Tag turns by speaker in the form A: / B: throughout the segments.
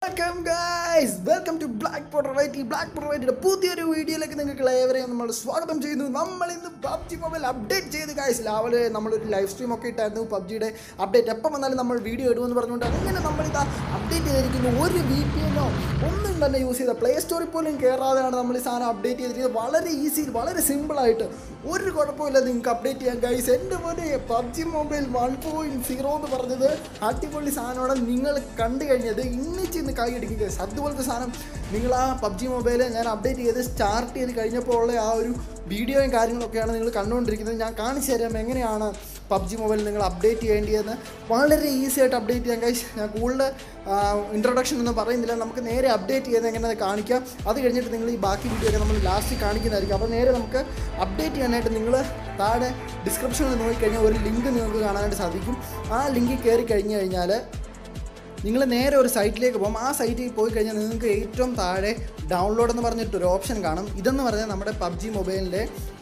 A: welcome guys welcome to black പൊറവൈറ്റി black പൊറവൈറ്റിയുടെ പുതിയൊരു വീഡിയോയിലേക്ക് നിങ്ങൾക്ക് ഏവരെയും നമ്മൾ സ്വാഗതം ചെയ്യുന്നു നമ്മൾ ഇന്ന് പബ്ജി മൊബൈൽ അപ്ഡേറ്റ് ചെയ്ത് ഗൈസ് രാവിലെ നമ്മളൊരു ലൈവ് സ്ട്രീം ഒക്കെ ഇട്ടായിരുന്നു പബ്ജിയുടെ അപ്ഡേറ്റ് എപ്പോൾ വന്നാലും നമ്മൾ വീഡിയോ ഇടുമെന്ന് പറഞ്ഞുകൊണ്ട് അങ്ങനെ നമ്മളിതാ അപ്ഡേറ്റ് ചെയ്തിരിക്കുന്നു ഒരു വി പി എന്നോ ഒന്നും തന്നെ യൂസ് ചെയ്ത പ്ലേ സ്റ്റോറിൽ പോലും കയറാതെയാണ് നമ്മൾ ഈ സാധനം അപ്ഡേറ്റ് ചെയ്തിരിക്കുന്നത് വളരെ ഈസി വളരെ സിമ്പിളായിട്ട് ഒരു കുഴപ്പമില്ല നിങ്ങൾക്ക് അപ്ഡേറ്റ് ചെയ്യാൻ ഗൈസ് എൻ്റെ പോലെ PUBG mobile one point zero എന്ന് പറഞ്ഞത് അടിപൊളി സാധനമാണ് നിങ്ങൾ കണ്ടു കഴിഞ്ഞത് ഇന്നിച്ച് ഇന്ന് കൈ അടിക്കുക ഗൈസ് അതുപോലത്തെ സാധനം നിങ്ങൾ ആ പബ്ജി മൊബൈൽ ഞാൻ അപ്ഡേറ്റ് ചെയ്ത് സ്റ്റാർട്ട് ചെയ്ത് കഴിഞ്ഞപ്പോൾ ഉള്ള ആ ഒരു വീഡിയോയും കാര്യങ്ങളൊക്കെയാണ് നിങ്ങൾ കണ്ടുകൊണ്ടിരിക്കുന്നത് ഞാൻ കാണിച്ചു തരാം എങ്ങനെയാണ് പബ്ജി മൊബൈൽ നിങ്ങൾ അപ്ഡേറ്റ് ചെയ്യേണ്ടതെന്ന് വളരെ ഈസി ആയിട്ട് അപ്ഡേറ്റ് ചെയ്യാൻ കഴിച്ച് ഞാൻ കൂടുതൽ ഇൻട്രൊഡക്ഷൻ ഒന്നും പറയുന്നില്ല നമുക്ക് നേരെ അപ്ഡേറ്റ് ചെയ്യുന്നത് എങ്ങനെ കാണിക്കാം അത് കഴിഞ്ഞിട്ട് നിങ്ങൾ ഈ ബാക്കി വീഡിയോ ഒക്കെ നമ്മൾ ലാസ്റ്റ് കാണിക്കുന്നതായിരിക്കും അപ്പോൾ നേരെ നമുക്ക് അപ്ഡേറ്റ് ചെയ്യാനായിട്ട് നിങ്ങൾ താഴെ ഡിസ്ക്രിപ്ഷനിൽ നോക്കിക്കഴിഞ്ഞാൽ ഒരു ലിങ്ക് നിങ്ങൾക്ക് കാണാനായിട്ട് സാധിക്കും ആ ലിങ്കിൽ കയറി കഴിഞ്ഞ് കഴിഞ്ഞാൽ നിങ്ങൾ നേരെ ഒരു സൈറ്റിലേക്ക് പോകും ആ സൈറ്റിൽ പോയി കഴിഞ്ഞാൽ നിങ്ങൾക്ക് ഏറ്റവും താഴെ ഡൗൺലോഡ് എന്ന് പറഞ്ഞിട്ട് ഒരു ഓപ്ഷൻ കാണും ഇതെന്ന് പറഞ്ഞാൽ നമ്മുടെ പബ്ജി മൊബൈലിൻ്റെ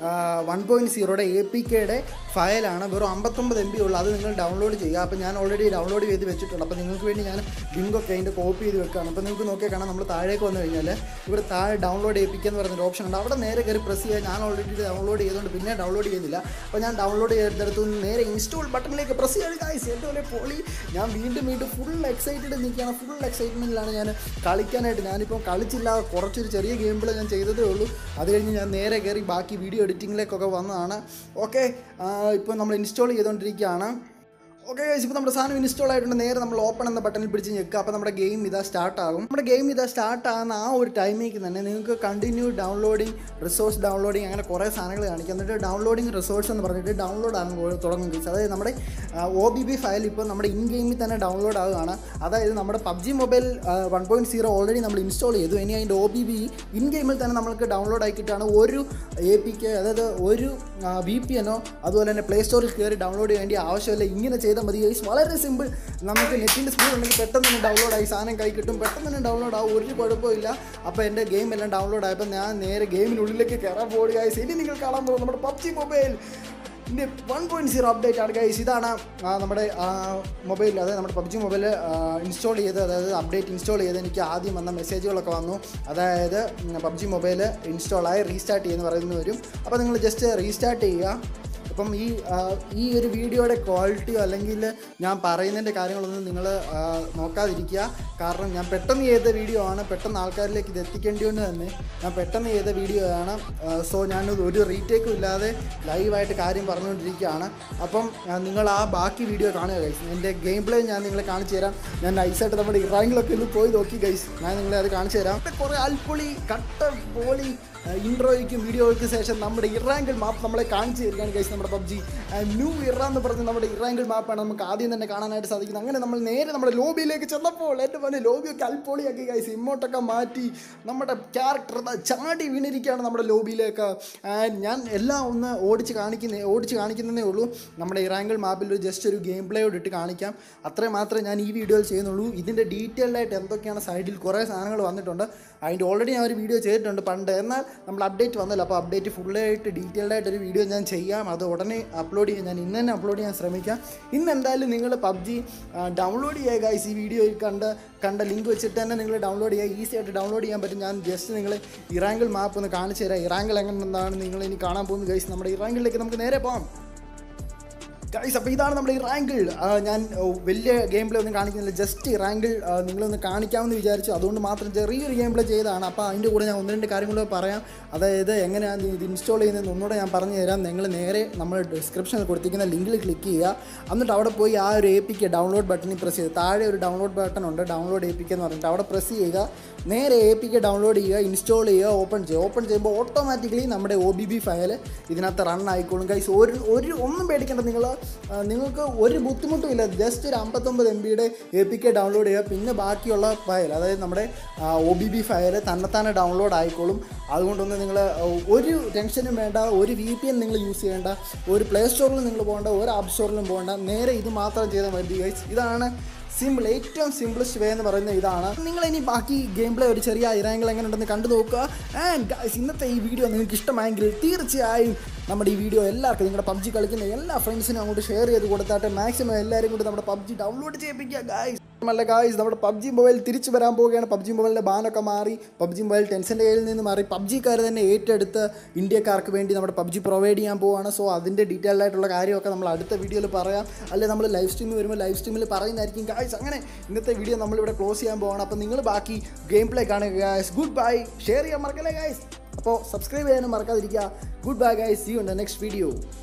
A: വൺ പോയിൻറ്റ് സീറോയുടെ എ പി കെയുടെ ഫയലാണ് വെറും അമ്പത്തൊമ്പത് എം ബി ഉള്ളൂ അത് നിങ്ങൾ ഡൗൺലോഡ് ചെയ്യുക അപ്പോൾ ഞാൻ ഓൾറെഡി ഡൗൺലോഡ് ചെയ്ത് വെച്ചിട്ടുണ്ട് അപ്പോൾ നിങ്ങൾക്ക് വേണ്ടി ഞാൻ ലിങ്കൊക്കെ അതിൻ്റെ കോപ്പി ചെയ്ത് വെക്കുകയാണ് അപ്പോൾ നിങ്ങൾക്ക് നോക്കിയാൽ കാണാം നമ്മൾ താഴേക്ക് വന്നു കഴിഞ്ഞാൽ ഇവിടെ താഴെ ഡൗൺലോഡ് ചെയ്യിപ്പിക്കുക എന്ന് പറഞ്ഞൊരു ഓപ്ഷൻ ഉണ്ട് അവിടെ നേരെ കയറി പ്രസ് ചെയ്യുക ഞാൻ ഓൾറെഡി ഡൗൺലോഡ് ചെയ്തുകൊണ്ട് പിന്നെ ഡൗൺലോഡ് ചെയ്യുന്നില്ല അപ്പോൾ ഞാൻ ഡൗൺലോഡ് ചെയ്തെടുത്തു നേരെ ഇൻസ്റ്റോൾ ബട്ടണിലേക്ക് പ്രസ് ചെയ്യുക ഗൈസ് എൻ്റെ പോലെ പൊളി ഞാൻ വീണ്ടും വീണ്ടും ഫുൾ എക്സൈറ്റഡ് നിൽക്കുകയാണ് ഫുൾ എക്സൈറ്റ്മെൻറ്റിലാണ് ഞാൻ കളിക്കാനായിട്ട് ഞാനിപ്പോൾ കളിച്ചില്ല കുറച്ചൊരു ചെറിയ ഗെയിമിൽ ഞാൻ ചെയ്തതേ ഉള്ളൂ അത് കഴിഞ്ഞ് ഞാൻ നേരെ കയറി ബാക്കി വീഡിയോ എഡിറ്റിങ്ങിലേക്കൊക്കെ വന്നതാണ് ഓക്കെ ഇപ്പോൾ നമ്മൾ ഇൻസ്റ്റാൾ ചെയ്തുകൊണ്ടിരിക്കുകയാണ് ഓക്കെ ഗൈസ് ഇപ്പോൾ നമ്മുടെ സാധനം ഇൻസ്റ്റാൾ ആയിട്ടുണ്ട് നേരെ നമ്മൾ ഓപ്പൺ എന്ന ബട്ടണിൽ പിടിച്ച് ഞെക്കുക അപ്പോൾ നമ്മുടെ ഗെയിം ഇതാ സ്റ്റാർട്ട് ആകും നമ്മുടെ ഗെയിം ഇതാ സ്റ്റാർട്ട് ആകുന്ന ആ ഒരു ടൈമിലേക്ക് തന്നെ നിങ്ങൾക്ക് കണ്ടിന്യൂ ഡൗൺലോഡിങ് റിസോഴ്സ് ഡൗൺലോഡിങ് അങ്ങനെ കുറേ സാധനങ്ങൾ കാണിക്കും എന്നിട്ട് ഡൗൺലോഡിങ് റിസോഴ്സ് എന്ന് പറഞ്ഞിട്ട് ഡൗൺലോഡ് ആകാൻ പോ- തുടങ്ങും ഗൈസ് അതായത് നമ്മുടെ ഒ ബി ബി ഫയൽ ഇപ്പോൾ നമ്മുടെ ഇൻ ഗെയിമിൽ തന്നെ ഡൗൺലോഡ് ആവുകയാണ് അതായത് നമ്മുടെ PUBG mobile one point zero already നമ്മൾ ഇൻസ്റ്റാൾ ചെയ്തു ഇനി അതിൻ്റെ ഒ ബി ബി ഇൻ ഗെയിമിൽ തന്നെ നമുക്ക് ഡൗൺലോഡ് ആക്കിയിട്ടാണ് ഒരു എ പി കെ അതായത് ഒരു വി പി എന്നോ അതുപോലെ തന്നെ പ്ലേ സ്റ്റോറിൽ കയറി ഡൗൺലോഡ് ചെയ്യേണ്ട ആവശ്യമില്ല ഇങ്ങനെ ചെയ്താൽ മതി ഗൈസ് വളരെ സിമ്പിൾ നമുക്ക് നെറ്റിൻ്റെ സ്പീഡ് ഉണ്ടെങ്കിൽ പെട്ടെന്ന് തന്നെ ഡൗൺലോഡ് ആയി സാധനം കൈ കിട്ടും പെട്ടെന്ന് തന്നെ ഡൗൺലോഡ് ആവും ഒരു കുഴപ്പമില്ല അപ്പോൾ എൻ്റെ ഗെയിം എല്ലാം ഡൗൺലോഡ് ആയപ്പോൾ ഞാൻ നേരെ ഗെയിമിനുള്ളിലേക്ക് കയറാൻ പോകുക ഗൈസ് ഇനി നിങ്ങൾ കാണാൻ പോകും നമ്മുടെ പബ്ജി മൊബൈൽ ഇതിൻ്റെ വൺ പോയിൻറ്റ് സീറോ അപ്ഡേറ്റ് ആണ് ഗൈസ് ഇതാണ് ആ, നമ്മുടെ മൊബൈൽ അതായത് നമ്മുടെ പബ്ജി മൊബൈൽ ഇൻസ്റ്റാൾ ചെയ്ത് അതായത് അപ്ഡേറ്റ് ഇൻസ്റ്റാൾ ചെയ്ത് എനിക്ക് ആദ്യം വന്ന മെസ്സേജുകളൊക്കെ വന്നു അതായത് പബ്ജി മൊബൈൽ ഇൻസ്റ്റാൾ ആയി റീസ്റ്റാർട്ട് ചെയ്യുന്ന പറയുന്ന വരും അപ്പോൾ നിങ്ങൾ ജസ്റ്റ് റീസ്റ്റാർട്ട് ചെയ്യുക അപ്പം ഈ ആ, ഈ ഒരു വീഡിയോയുടെ ക്വാളിറ്റിയോ അല്ലെങ്കിൽ ഞാൻ പറയുന്നതിൻ്റെ കാര്യങ്ങളൊന്നും നിങ്ങൾ നോക്കാതിരിക്കുക കാരണം ഞാൻ പെട്ടെന്ന് ചെയ്ത വീഡിയോ ആണ് പെട്ടെന്ന് ആൾക്കാരിലേക്ക് ഇത് എത്തിക്കേണ്ടിയോണ്ട് തന്നെ ഞാൻ പെട്ടെന്ന് ചെയ്ത വീഡിയോ ആണ് സോ ഞാൻ ഒരു റീടേക്കും ഇല്ലാതെ ലൈവായിട്ട് കാര്യം പറഞ്ഞുകൊണ്ടിരിക്കുകയാണ് അപ്പം ആ, നിങ്ങൾ ആ ബാക്കി വീഡിയോ കാണുക ഗൈസ് എൻ്റെ ഗെയിം പ്ലേ ഞാൻ നിങ്ങളെ കാണിച്ചു തരാം ഞാൻ നൈസായിട്ട് നമ്മുടെ ഇറാങ്കിലൊക്കെ ഒന്ന് പോയി നോക്കി ഗൈസ് ഞാൻ നിങ്ങളെ അത് കാണിച്ചു തരാം കുറേ അൽപ്പൊളി കട്ട പോളി ഇൻട്രോയ്ക്കും വീഡിയോയ്ക്കും ശേഷം നമ്മുടെ ഇറാങ്കിൾ മാപ്പ് നമ്മളെ കാണിച്ചു തരികയാണ് ഗൈസ് നമ്മുടെ പബ്ജി ന്യൂ ഇറ എന്ന് പറഞ്ഞ് നമ്മുടെ ഇറാങ്കിൾ മാപ്പാണ് നമുക്ക് ആദ്യം തന്നെ കാണാനായിട്ട് സാധിക്കുന്നത് അങ്ങനെ നമ്മൾ നേരെ നമ്മുടെ ലോബിയിലേക്ക് ചെന്നപ്പോൾ എൻ്റെ പോലെ ലോബിയൊക്കെ അൽപ്പൊളിയാക്കി ഗൈസ് ഇമ്മോട്ടൊക്കെ മാറ്റി നമ്മുടെ ക്യാരക്ടർ ചാടി വീണിരിക്കുകയാണ് നമ്മുടെ ലോബിയിലേക്ക് ആൻഡ് ഞാൻ എല്ലാം ഒന്ന് ഓടിച്ച് കാണിക്കുന്നേ ഓടിച്ച് കാണിക്കുന്നതേ ഉള്ളൂ നമ്മുടെ ഇറാങ്കിൾ മാപ്പിൽ ഒരു ജസ്റ്റ് ഒരു ഗെയിം പ്ലേയോട് ഇട്ട് കാണിക്കാം അത്രയും മാത്രമേ ഞാൻ ഈ വീഡിയോയിൽ ചെയ്യുന്നുള്ളൂ ഇതിൻ്റെ ഡീറ്റെയിൽഡ് ആയിട്ട് എന്തൊക്കെയാണ് സൈഡിൽ കുറേ സാധനങ്ങൾ വന്നിട്ടുണ്ട് അതിൻ്റെ ഓൾറെഡി ഞാൻ ഒരു വീഡിയോ ചെയ്തിട്ടുണ്ട് പണ്ട് എന്നാൽ നമ്മൾ അപ്ഡേറ്റ് വന്നല്ലോ അപ്പോൾ അപ്ഡേറ്റ് ഫുള്ളായിട്ട് ഡീറ്റെയിൽഡ് ആയിട്ട് ഒരു വീഡിയോ ഞാൻ ചെയ്യാം അത് ഉടനെ അപ്ലോഡ് ചെയ്യാൻ ഞാൻ ഇന്ന് തന്നെ അപ്ലോഡ് ചെയ്യാൻ ശ്രമിക്കാം ഇന്ന് എന്തായാലും നിങ്ങൾ പബ്ജി ഡൗൺലോഡ് ചെയ്യുക ഗൈസ് ഈ വീഡിയോയിൽ കണ്ട് കണ്ട ലിങ്ക് വെച്ചിട്ട് തന്നെ നിങ്ങൾ ഡൗൺലോഡ് ചെയ്യുക ഈസി ആയിട്ട് ഡൗൺലോഡ് ചെയ്യാൻ പറ്റും ഞാൻ ജസ്റ്റ് നിങ്ങൾ ഇറാങ്കിൾ മാപ്പ് ഒന്ന് കാണിച്ചു തരാം ഇറാങ്കിൾ എങ്ങനെയാണ് നിങ്ങൾ ഇനി കാണാൻ പോകുന്നത് ഗൈസ് നമ്മുടെ ഇറാങ്കിളിലേക്ക് നമുക്ക് നേരെ പോകാം ഗൈസ് അപ്പോൾ ഇതാണ് നമ്മുടെ ഈ റാങ്കിൾ ഞാൻ ഓ, വലിയ ഗെയിം പ്ലേ ഒന്നും കാണിക്കുന്നില്ല ജസ്റ്റ് ഈ റാങ്കിൾ നിങ്ങളൊന്ന് കാണിക്കാമെന്ന് വിചാരിച്ചു അതുകൊണ്ട് മാത്രം ചെറിയൊരു ഗെയിം പ്ലേ ചെയ്തതാണ് അപ്പോൾ അതിൻ്റെ കൂടെ ഞാൻ ഒന്ന് രണ്ട് കാര്യങ്ങൾ പറയാം അതായത് എങ്ങനെയാണ് ഇത് ഇൻസ്റ്റാൾ ചെയ്യുന്നത് ഒന്നുകൂടെ ഞാൻ പറഞ്ഞു തരാം നിങ്ങൾ നേരെ നമ്മൾ ഡിസ്ക്രിപ്ഷനിൽ കൊടുത്തിരിക്കുന്ന ലിങ്കിൽ ക്ലിക്ക് ചെയ്യുക എന്നിട്ട് അവിടെ പോയി ആ ഒരു എ പിക്ക് ഡൗൺലോഡ് ബട്ടണിൽ പ്രസ് ചെയ്യുക താഴെ ഒരു ഡൗൺലോഡ് ബട്ടൺ ഉണ്ട് ഡൗൺലോഡ് എ പിക്ക് എന്ന് പറഞ്ഞിട്ട് അവിടെ പ്രസ് ചെയ്യുക നേരെ എ പിക്ക് ഡൗൺലോഡ് ചെയ്യുക ഇൻസ്റ്റാൾ ചെയ്യുക ഓപ്പൺ ചെയ്യുക ഓപ്പൺ ചെയ്യുമ്പോൾ ഓട്ടോമാറ്റിക്കലി നമ്മുടെ ഒ ബി ബി ഫയൽ ഇതിനകത്ത് റൺ ആയിക്കോളും കൈസ് ഒരു ഒരു ഒന്നും പേടിക്കേണ്ട നിങ്ങൾ ആ, നിങ്ങൾക്ക് ഒരു ബുദ്ധിമുട്ടും ഇല്ല ജസ്റ്റ് ഒരു അമ്പത്തൊമ്പത് എം ബിയുടെ എ പി കെ ഡൗൺലോഡ് ചെയ്യുക പിന്നെ ബാക്കിയുള്ള ഫയൽ അതായത് നമ്മുടെ ഒ ബി ബി ഫയൽ തന്നെത്താനെ ഡൗൺലോഡ് ആയിക്കോളും അതുകൊണ്ടൊന്നും നിങ്ങൾ ഒരു ടെൻഷനും വേണ്ട ഒരു വി പി എൻ നിങ്ങൾ യൂസ് ചെയ്യേണ്ട ഒരു പ്ലേ സ്റ്റോറിലും നിങ്ങൾ പോകേണ്ട ഒരു ആപ്പ് സ്റ്റോറിലും പോകേണ്ട നേരെ ഇത് മാത്രം ചെയ്താൽ മതി ഗൈസ് ഇതാണ് സിമ്പിൾ ഏറ്റവും സിമ്പിളസ്റ്റ് വേ എന്ന് പറയുന്നത് ഇതാണ് നിങ്ങൾ ഇനി ബാക്കി ഗെയിം പ്ലേ ഒരു ചെറിയ ഇറാങ്കിൾ എങ്ങനെ ഉണ്ടെന്ന് കണ്ടു നോക്കുക ആൻഡ് ഗൈസ് ഇന്നത്തെ ഈ വീഡിയോ നിങ്ങൾക്ക് ഇഷ്ടമായെങ്കിൽ തീർച്ചയായും നമ്മുടെ ഈ വീഡിയോ എല്ലാവർക്കും നിങ്ങളുടെ പബ്ജി കളിക്കുന്ന എല്ലാ ഫ്രണ്ട്സിനും അങ്ങോട്ട് ഷെയർ ചെയ്ത് കൊടുത്താട്ടെ മാക്സിമം എല്ലാവരും കൂടി നമ്മുടെ പബ്ജി ഡൗൺലോഡ് ചെയ്യിപ്പിക്കുക ഗായ്സ് അല്ല ഗായ്സ് നമ്മുടെ പബ്ജി മൊബൈൽ തിരിച്ചു വരാൻ പോവുകയാണ് പബ്ജി മൊബൈലിൻ്റെ ബാനൊക്കെ മാറി പബ്ജി മൊബൈൽ ടെൻഷൻ്റെ കയ്യിൽ നിന്ന് മാറി പബ്ജിക്കാർ തന്നെ ഏറ്റെടുത്ത് ഇന്ത്യക്കാർക്ക് വേണ്ടി നമ്മുടെ പബ്ജി പ്രൊവൈഡ് ചെയ്യാൻ പോവുകയാണ് സോ അതിൻ്റെ ഡീറ്റെയിൽ ആയിട്ടുള്ള കാര്യമൊക്കെ നമ്മൾ അടുത്ത വീഡിയോയിൽ പറയാം അല്ലെ നമ്മൾ ലൈവ് സ്ട്രീമിൽ വരുമ്പോൾ ലൈവ് സ്ട്രീമിൽ പറയുന്നതായിരിക്കും ഗായ്സ് അങ്ങനെ ഇന്നത്തെ വീഡിയോ നമ്മളിവിടെ ക്ലോസ് ചെയ്യാൻ പോവാണ് അപ്പോൾ നിങ്ങൾ ബാക്കി ഗെയിം പ്ലേ കാണുക ഗായ്സ് ഗുഡ് ബൈ ഷെയർ ചെയ്യാൻ മറക്കല്ലേ ഗായ്സ് അപ്പോൾ സബ്സ്ക്രൈബ് ചെയ്യാനും മറക്കാതിരിക്കുക good bye guys see you in the next video